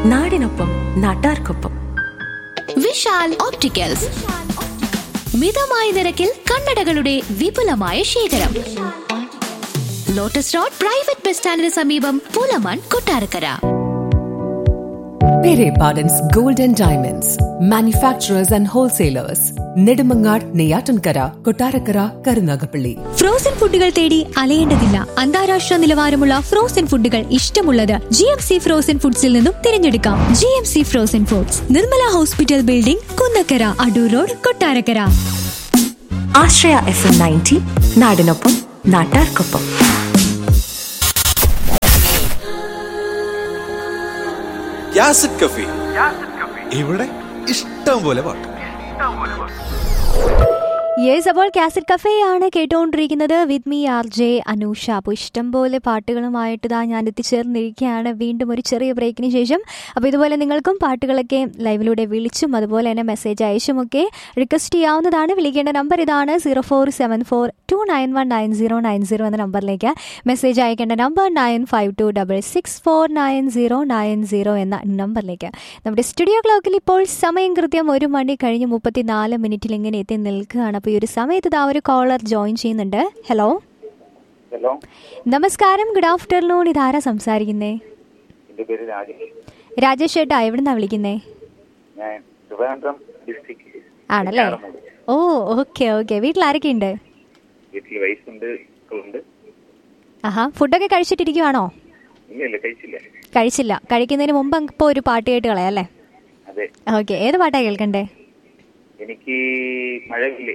നാടിനൊപ്പം നാട്ടാർക്കൊപ്പം വിശാൽ ഓപ്റ്റിക്കൽസ് മിതമായ നിരക്കിൽ കണ്ണടകളുടെ വിപുലമായ ശേഖരം ലോട്ടസ് റോഡ് പ്രൈവറ്റ് ബസ് സ്റ്റാൻഡിന് സമീപം Pulamon Kottarakkara Pere Pardon's Gold and Diamonds, manufacturers and wholesalers, Nedumangad, Neyatankara, Kotarakara, Karunagapalli. Frozen ഫുഡുകൾ തേടി അലയേണ്ടതില്ല അന്താരാഷ്ട്ര നിലവാരമുള്ള ഫ്രോസൺ ഫുഡുകൾ ഇഷ്ടമുള്ളത് ജി എം സി ഫ്രോസൺ ഫുഡ്സിൽ നിന്നും തിരഞ്ഞെടുക്കാം G M C frozen foods Nirmala hospital building Kunnakkara Adoor road Kottarakkara Ashraya FM ninety നയൻറ്റി നാടിനൊപ്പം നാട്ടാർക്കൊപ്പം യാസിഡ് കഫി ഇവിടെ ഇഷ്ടം പോലെ പാട്ട് യെസ് അപ്പോൾ കാസറ്റ് കഫേ ആണ് കേട്ടുകൊണ്ടിരിക്കുന്നത് with me R J Anusha അപ്പോൾ ഇഷ്ടംപോലെ പാട്ടുകളുമായിട്ട് ഇതാ ഞാൻ എത്തിച്ചേർന്നിരിക്കുകയാണ് വീണ്ടും ഒരു ചെറിയ ബ്രേക്കിന് ശേഷം അപ്പോൾ ഇതുപോലെ നിങ്ങൾക്കും പാട്ടുകളൊക്കെ ലൈവിലൂടെ വിളിച്ചും അതുപോലെ തന്നെ മെസ്സേജ് അയച്ചുമൊക്കെ റിക്വസ്റ്റ് ചെയ്യാവുന്നതാണ് വിളിക്കേണ്ട നമ്പർ ഇതാണ് zero four seven four two nine one nine zero nine zero എന്ന നമ്പറിലേക്ക് മെസ്സേജ് അയക്കേണ്ട number nine five two double six four nine zero nine zero എന്ന നമ്പറിലേക്ക് നമ്മുടെ സ്റ്റുഡിയോ ക്ലോക്കിൽ ഇപ്പോൾ സമയം കൃത്യം ഒരു മണി കഴിഞ്ഞ് മുപ്പത്തിനാല് മിനിറ്റിൽ ഇങ്ങനെ എത്തി നിൽക്കുകയാണ് അപ്പോൾ ഈ ഒരു സമയത്ത് ഇതാ ഒരു കോളർ ജോയിൻ ചെയ്യുന്നുണ്ട് ഹലോ ഹലോ നമസ്കാരം ഗുഡ് ആഫ്റ്റർനൂൺ ഇതാരാ സംസാരിക്കുന്നേ എൻ്റെ പേര് രാജേഷ് രാജേഷ് ചേട്ടാ എവിടുന്നാ വിളിക്കുന്നേ ഞാൻ ട്രിവാൻഡ്രം ഡിസ്ട്രിക്ട് ആണല്ലേ ഓ ഓക്കെ ഓക്കെ വീട്ടിൽ ആരൊക്കെ ഉണ്ട് വീട്ടിൽ വയസ്സുണ്ട് മക്കളുണ്ട് ആഹാ ഫുഡൊക്കെ കഴിച്ചിട്ടിരിക്കുവാണോ ഇല്ല ഇല്ല കഴിച്ചില്ല കഴിച്ചില്ല കഴിക്കുന്നതിന് മുമ്പ് ഇപ്പോൾ ഒരു പാട്ട് കേട്ട് കളയാം അല്ലേ അതെ ഓക്കെ ഏത് പാട്ടാ കേൾക്കണ്ടേ എനിക്ക് മഴവില്ലേ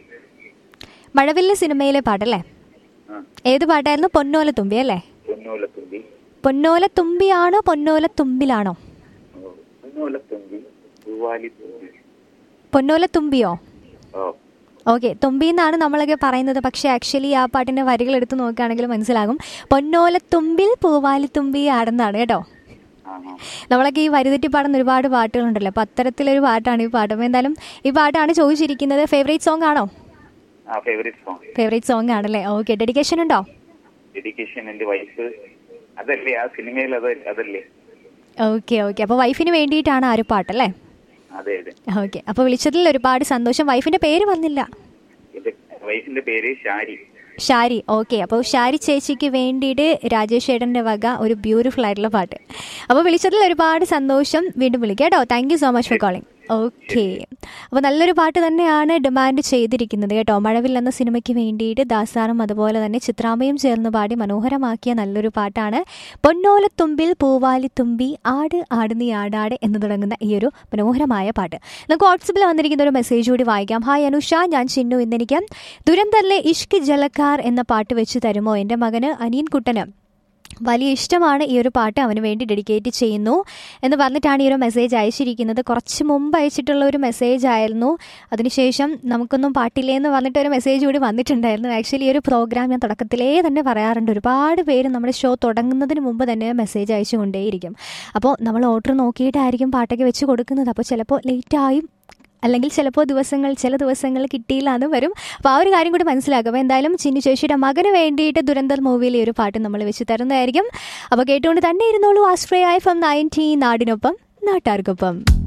മഴവില്ല് സിനിമയിലെ പാട്ടല്ലേ ആ ഏത് പാട്ടായിരുന്നു പൊന്നോല തുമ്പി അല്ലേ പൊന്നോലത്തുമ്പി പൊന്നോല തുമ്പിയാണോ പൊന്നോല തുമ്പിലാണോ ഓ, പൊന്നോലത്തുമ്പി പൂവാലിത്തുമ്പി പൊന്നോല തുമ്പിയോ ഓ ഓക്കെ തുമ്പി എന്നാണ് നമ്മളൊക്കെ പറയുന്നത് പക്ഷേ ആക്ച്വലി ആ പാട്ടിന്റെ വരികൾ എടുത്ത് നോക്കുകയാണെങ്കിൽ മനസ്സിലാകും പൊന്നോല തുമ്പിൽ പൂവാലി തുമ്പി ആടുന്നതാണ് കേട്ടോ ആ ആ നമ്മളൊക്കെ ഈ വരിതെറ്റി പാടുന്ന ഒരുപാട് പാട്ടുകളുണ്ടല്ലോ അപ്പം അത്തരത്തിലൊരു പാട്ടാണ് ഈ പാട്ട് അപ്പോൾ എന്തായാലും ഈ പാട്ടാണ് ചോദിച്ചിരിക്കുന്നത് ഫേവറേറ്റ് സോങ് ആണോ ആ ഫേവറേറ്റ് സോങ് ഫേവറേറ്റ് സോങ് ആണല്ലേ ഓക്കെ ഡെഡിക്കേഷൻ ഉണ്ടോ ഡെഡിക്കേഷൻ എൻ്റെ വൈഫ് അതല്ലേ ആ സിനിമയിൽ അത് അതല്ലേ ഓക്കെ ഓക്കെ അപ്പോൾ വൈഫിന് വേണ്ടിയിട്ടാണ് ആ ഒരു പാട്ടല്ലേ അതെ അതെ ഓക്കെ അപ്പോൾ വിളിച്ചതിൽ ഒരുപാട് സന്തോഷം വൈഫിന്റെ പേര് വന്നില്ല എൻ്റെ വൈഫിന്റെ പേര് ഷാരി ഷാരി ഓക്കെ അപ്പോൾ ഷാരി ചേച്ചിക്ക് വേണ്ടിയിട്ട് രാജേഷ് ഏട്ടൻ്റെ വക ഒരു ബ്യൂട്ടിഫുൾ ആയിട്ടുള്ള പാട്ട് അപ്പോൾ വിളിച്ചതിൽ ഒരുപാട് സന്തോഷം വീണ്ടും വിളിക്കാം കേട്ടോ thank you so much for calling okay അപ്പോൾ നല്ലൊരു പാട്ട് തന്നെയാണ് ഡിമാൻഡ് ചെയ്തിരിക്കുന്നത് കേട്ടോ മഴവിൽ എന്ന സിനിമയ്ക്ക് വേണ്ടിയിട്ട് ദാസാറും അതുപോലെ തന്നെ ചിത്രാമയും ചേർന്ന് പാടി മനോഹരമാക്കിയ നല്ലൊരു പാട്ടാണ് പൊന്നോലത്തുമ്പിൽ പൂവാലിത്തുമ്പി ആട് ആട് നീ ആടാട് എന്ന് തുടങ്ങുന്ന ഈ ഒരു മനോഹരമായ പാട്ട് നമുക്ക് വാട്സപ്പിൽ വന്നിരിക്കുന്ന ഒരു മെസ്സേജ് കൂടി വായിക്കാം ഹായ് അനുഷ ഞാൻ ചിന്നു ഇന്നെനിക്ക് ദുരന്തറിലെ ഇഷ്ക് ജലക്കാർ എന്ന പാട്ട് വെച്ച് തരുമോ എൻ്റെ മകന് അനിയൻ കുട്ടന് വലിയ ഇഷ്ടമാണ് ഈ ഒരു പാട്ട് അവന് വേണ്ടി ഡെഡിക്കേറ്റ് ചെയ്യുന്നു എന്ന് പറഞ്ഞിട്ടാണ് ഈ ഒരു മെസ്സേജ് അയച്ചിരിക്കുന്നത് കുറച്ച് മുമ്പ് അയച്ചിട്ടുള്ള ഒരു മെസ്സേജ് ആയിരുന്നു അതിനുശേഷം നമുക്കൊന്നും പാട്ടില്ലേ എന്ന് പറഞ്ഞിട്ട് ഒരു മെസ്സേജ് കൂടി വന്നിട്ടുണ്ടായിരുന്നു ആക്ച്വലി ഈ ഒരു പ്രോഗ്രാം ഞാൻ തുടക്കത്തിലേ തന്നെ പറയാറുണ്ട് ഒരുപാട് പേര് നമ്മുടെ ഷോ തുടങ്ങുന്നതിന് മുമ്പ് തന്നെ മെസ്സേജ് അയച്ചുകൊണ്ടേയിരിക്കും അപ്പോൾ നമ്മൾ ഓർഡർ നോക്കിയിട്ടായിരിക്കും പാട്ടൊക്കെ വെച്ച് കൊടുക്കുന്നത് അപ്പോൾ ചിലപ്പോൾ ലേറ്റായും അല്ലെങ്കിൽ ചിലപ്പോൾ ദിവസങ്ങൾ ചില ദിവസങ്ങൾ കിട്ടിയില്ല എന്ന് വരും അപ്പോൾ ആ ഒരു കാര്യം കൂടി മനസ്സിലാക്കും എന്തായാലും ചിന്നു ചേച്ചിയുടെ മകന് വേണ്ടിയിട്ട് ദുരന്തർ മൂവിയിലെ ഒരു പാട്ട് നമ്മൾ വെച്ച് തരുന്നതായിരിക്കും അപ്പോൾ കേട്ടുകൊണ്ട് തന്നെ ഇരുന്നോളൂ ആശ്രയ എഫ് എം നയൻറ്റി നാടിനൊപ്പം നാട്ടാർക്കൊപ്പം